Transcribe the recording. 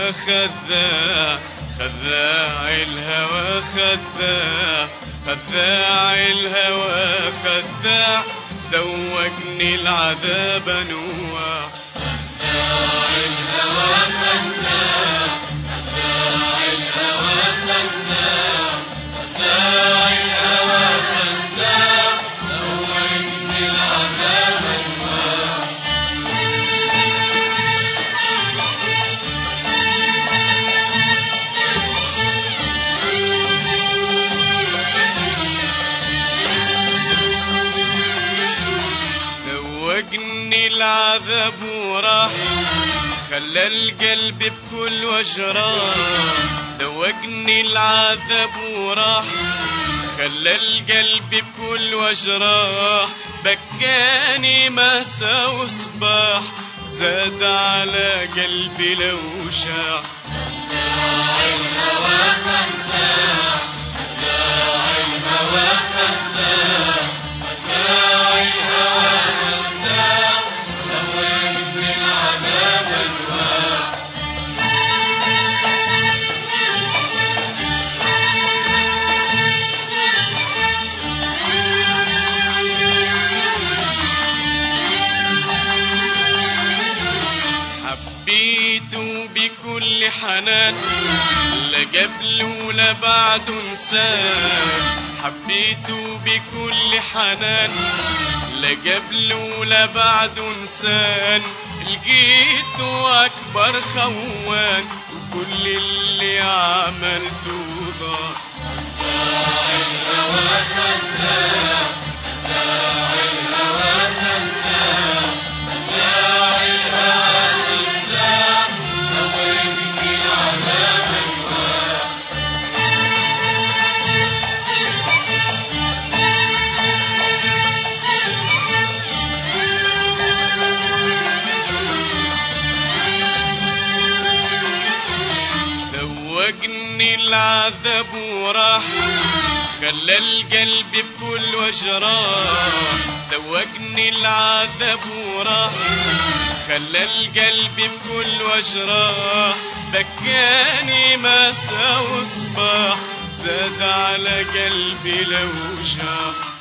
الهوى خداع خداع الهوى خداع خداع الهوى خداع دوجني العذاب انواع خداع الهوى خداع خداع الهوى خداع خداع الهوى خداع دوجني العذاب انواع دوجني العذاب وراح خلى القلب بكل وجراح دوجني العذاب وراح خلى القلب بكل وجراح بكاني مساء وصباح زاد على قلبي لو شاع خداع الهوى خداع خداع الهوى خداع خداع الهوى خداع دوجني العذاب انواع حبيته بكل حنان لا قبل ولا بعد انسان حبيته بكل حنان لا قبل ولا بعد انسان لقيته اكبر خوان وكل اللي عملته ضاع خداع الهوى خداع خداع الهوى خداع خداع الهوى خداع دوجني العذاب انواع دوجني العذاب وراح خلى القلب بكل وجراح دوجني العذاب وراح خلى القلب بكل وجراح بكاني مساء وصباح زاد على قلبي لو شاح